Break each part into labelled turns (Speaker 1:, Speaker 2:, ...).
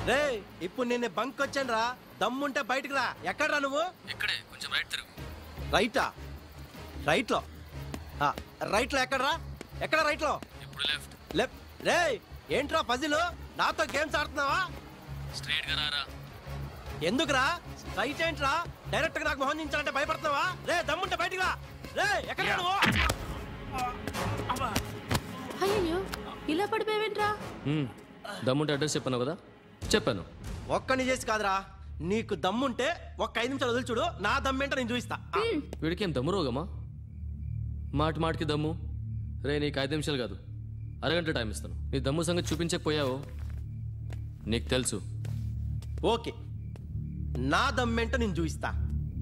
Speaker 1: రే ఇప్పుడు నేను బంక్ వచ్చాను రా దమ్ముంటే బయటకు రా ఎక్కడ్రా నువ్వు
Speaker 2: ఇక్కడే కొంచెం రైట్ తిరుగు
Speaker 1: రైటా రైట్ లో ఆ, రైట్ లో ఎక్కడ్రా ఎక్కడ రైట్ లో
Speaker 2: ఇప్పుడు లెఫ్ట్
Speaker 1: లెఫ్ట్ రే ఏంట్రా పజిల్ నాతో గేమ్స్ ఆడుతున్నావా
Speaker 2: స్ట్రైట్ గా రారా
Speaker 1: ఎందుకురా రైట్ ఏంట్రా డైరెక్ట్ గా నాకు మొహం దించాలంటే భయపడుతున్నావా రే దమ్ముంటే బయటికి రా రే ఎక్కడ నువ్వు
Speaker 3: అయ్యో ఇలా పడిపోయావేంట్రా
Speaker 2: హ్మ్. దమ్ముంటే అడ్రస్ చెప్పాను కదా చెప్పాను
Speaker 1: ఒక్కని చేసి కాదురా నీకు దమ్ముంటే ఒక్క ఐదు నిమిషాలు వదిలి చూడు నా దమ్మేంటో నేను చూపిస్తా ఆ,
Speaker 2: వీడికి ఏం దమ్ము రోగమా మాటి మాటికి దమ్ము రే నీకు ఐదు నిమిషాలు కాదు అరగంట టైం ఇస్తాను నీ దమ్ము సంగతి చూపించకపోయావు నీకు తెలుసు
Speaker 1: ఓకే నా దమ్మేంటో నేను చూపిస్తా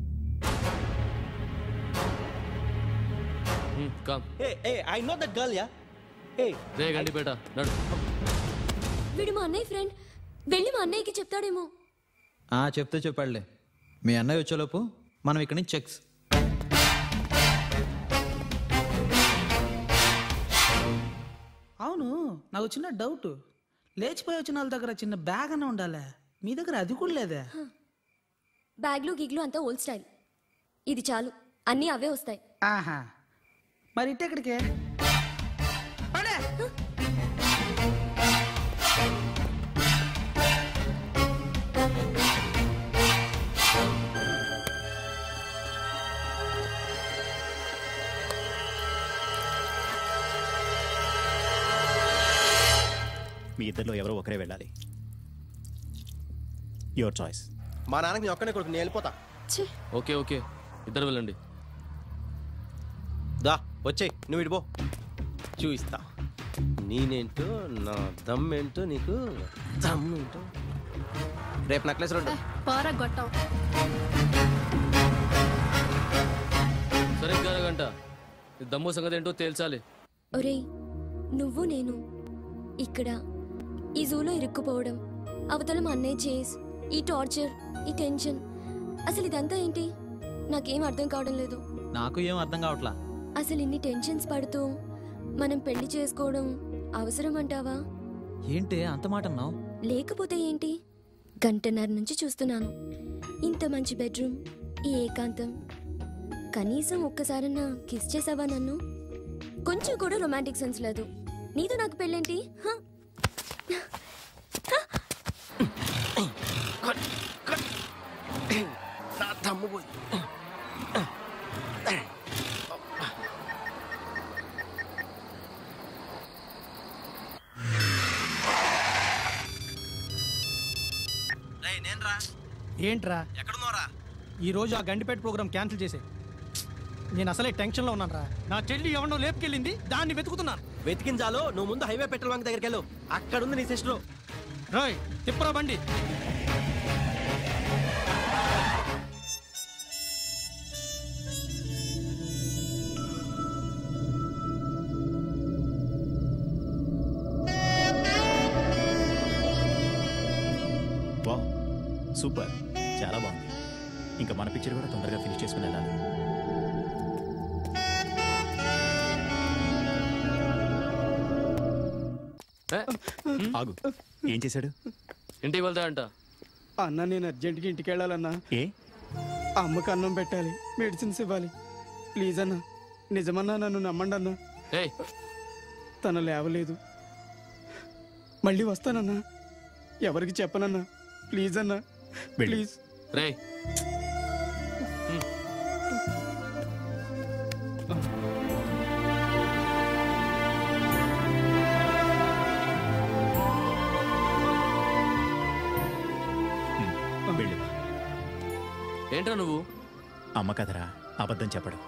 Speaker 2: హ్మ్, కామ్
Speaker 1: ఏ ఏ I know that girl yeah ఏ
Speaker 2: రే గండిపేట నడు
Speaker 4: వీడు మా అన్నయ్య ఫ్రెండ్ వెళ్ళి మా అన్నయ్యకి చెప్తాడేమో
Speaker 5: ఆ చెప్తే చెప్పాడులే మీ అన్నయ్య వచ్చేలోపు మనం ఇక్కడి నుంచి చెక్స్
Speaker 6: అవును నాకు చిన్న డౌట్ లేచిపోయి వచ్చిన వాళ్ళ దగ్గర చిన్న బ్యాగ్ అన్న ఉండాలి మీ దగ్గర అది కూడా లేదే
Speaker 4: బ్యాగ్లు గిగ్లు అంతా ఓల్డ్ స్టైల్ ఇది చాలు అన్నీ అవే వస్తాయి
Speaker 6: ఆహా మరి ఇటు ఎక్కడికి పడే
Speaker 7: మీ ఇద్దరిలో ఎవరో ఒకరే వెళ్ళాలి యువర్ చాయిస్
Speaker 1: మా నాన్నకి నేను ఒక్కనే కొడుకు నేను వెళ్ళిపోతా
Speaker 4: ఛీ
Speaker 2: ఓకే ఓకే ఇద్దరు వెళ్ళండి
Speaker 1: దా వచ్చేయ్ నువ్వు ఇడిపో చూపిస్తా నేనేంటో నా దమ్ ఏంటో నీకు దమ్ ఏంటో రేపు నక్లెస్ రెండు
Speaker 3: పోరా గొట్టం
Speaker 2: సరిగ్గా అరగంట నీ దమ్ము సంగతి ఏంటో తేల్చాలి
Speaker 4: ఒరేయ్ నువ్వు నేను ఇక్కడ ఈ జూలో ఇరుక్కుపోవడం అవతల మా అన్నయ్య చేస్ ఈ టార్చర్ ఈ టెన్షన్ అసలు ఇదంతా ఏంటి నాకేం అర్థం కావడం లేదు
Speaker 5: నాకు ఏం అర్థం కావట్లా
Speaker 4: అసలు ఇన్ని టెన్షన్స్ పడుతూ మనం పెళ్లి చేసుకోవడం అవసరం అంటావా
Speaker 5: ఏంటి అంత మాట అన్నావు
Speaker 4: లేకపోతే ఏంటి గంటన్నర నుంచి చూస్తున్నాను ఇంత మంచి బెడ్రూమ్ ఈ ఏకాంతం కనీసం ఒక్కసారన్నా కిస్ చేసావా నన్ను కొంచెం కూడా రొమాంటిక్ సెన్స్ లేదు నీతో నాకు పెళ్ళేంటి హ?
Speaker 1: నా దమ్ము పోయి నేనురా
Speaker 8: ఏంట్రా
Speaker 1: ఎక్కడున్నారా
Speaker 8: ఈ రోజు ఆ గండిపేట ప్రోగ్రామ్ క్యాన్సిల్ చేసే నేను అసలే టెన్షన్లో ఉన్నాను రా నా చెల్లి ఎవరినో లేపుకెళ్ళింది దాన్ని వెతుకుతున్నాను
Speaker 1: వెతికించాలో నువ్వు ముందు హైవే పెట్రోల్ బంక్ దగ్గరికి వెళ్ళు అక్కడ ఉంది నీ సిస్టరు
Speaker 8: రాయ్ తిప్పరా బండి
Speaker 7: వా సూపర్ చాలా బాగుంది ఇంకా మన పిక్చర్ కూడా తొందరగా ఫినిష్ చేసుకుని వెళ్ళాలి
Speaker 2: ఏ,
Speaker 7: ఆగు ఏం చేశాడు
Speaker 2: ఇంటికి వెళ్తా అంట
Speaker 8: అన్న నేను అర్జెంట్గా ఇంటికి వెళ్ళాలన్నా
Speaker 7: ఏ
Speaker 8: అమ్మకి అన్నం పెట్టాలి మెడిసిన్స్ ఇవ్వాలి ప్లీజ్ అన్న నిజమన్నా నన్ను నమ్మండి అన్న
Speaker 2: ఏయ్
Speaker 8: తన లేవలేదు మళ్ళీ వస్తానన్నా ఎవరికి చెప్పనన్నా ప్లీజ్ అన్నా
Speaker 7: వెళ్ళు.
Speaker 8: ప్లీజ్
Speaker 2: రేయ్
Speaker 7: వెళ్ళు
Speaker 2: ఏంట్రా నువ్వు
Speaker 7: అమ్మ కదరా అబద్ధం చెప్పడం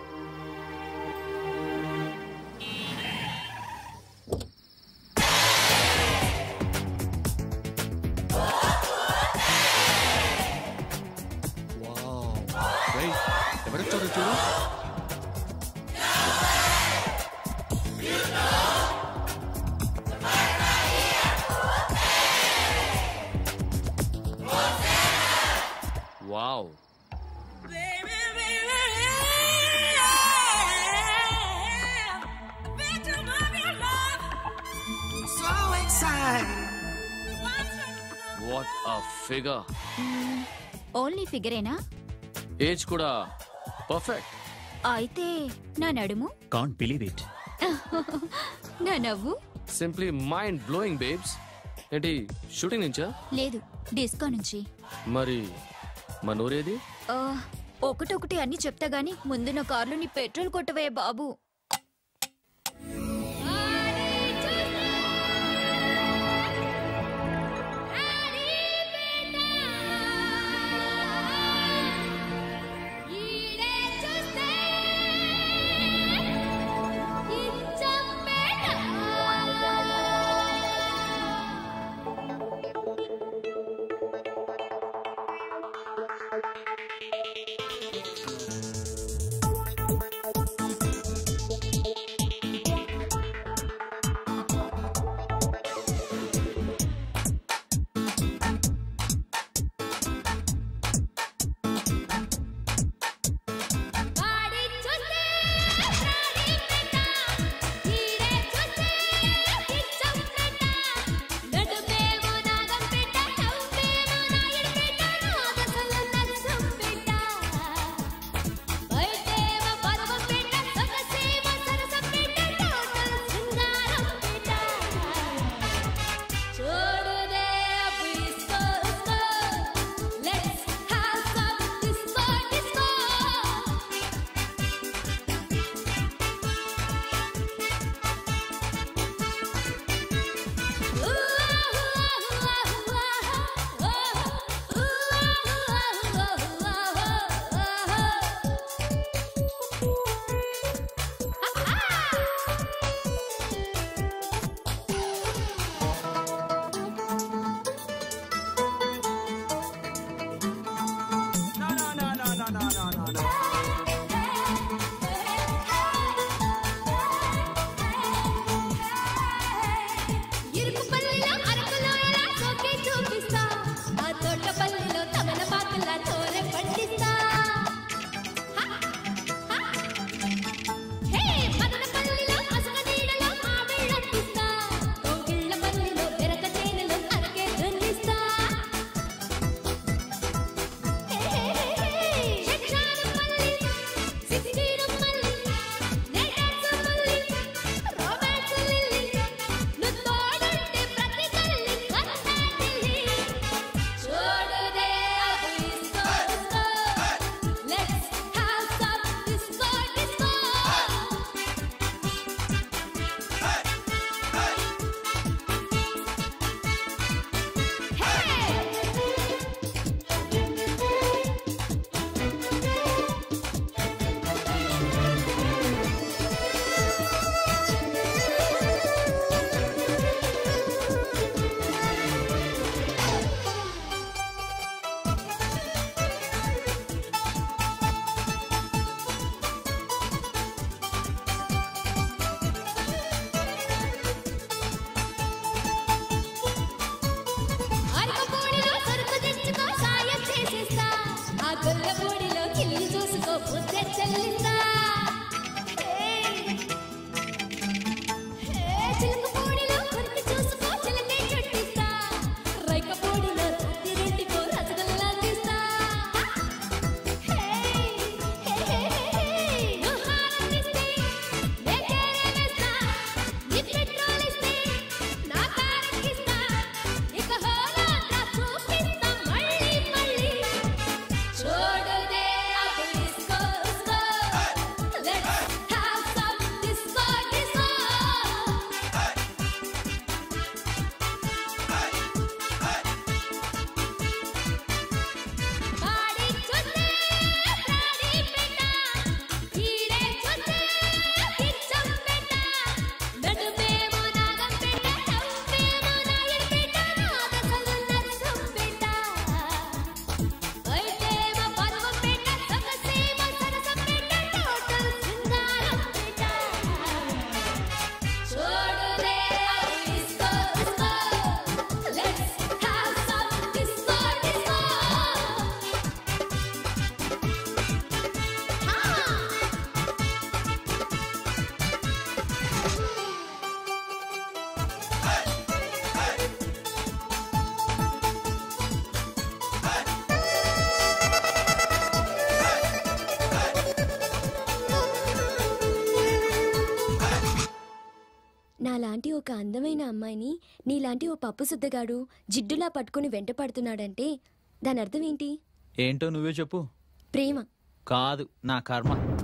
Speaker 2: ఎవరొచ్చారు చూడు wow what a figure
Speaker 9: only ఫిగరేనా
Speaker 2: ఏజ్ కూడా పర్ఫెక్ట్
Speaker 9: అయితే నా నడుము
Speaker 7: కాంట్ బిలీవ్ ఇట్
Speaker 9: నా నవ్వు
Speaker 2: సింప్లీ మైండ్ బ్లోయింగ్ బేబ్స్ ఏంటి షూటింగ్ నుంచా
Speaker 9: లేదు డిస్కో నుంచి
Speaker 2: మరి మా నూరేది
Speaker 9: ఆ, ఒకటొకటి అన్ని చెప్తా గాని ముందు నా కార్లో నీ పెట్రోల్ కొట్టవే బాబు
Speaker 4: నాలాంటి ఒక అందమైన అమ్మాయిని నీలాంటి ఓ పప్పు సుద్దగాడు జిడ్డులా పట్టుకుని వెంట పడుతున్నాడంటే దాని అర్థం ఏంటి
Speaker 5: ఏంటో నువ్వే చెప్పు
Speaker 4: ప్రేమ
Speaker 5: కాదు నా కర్మ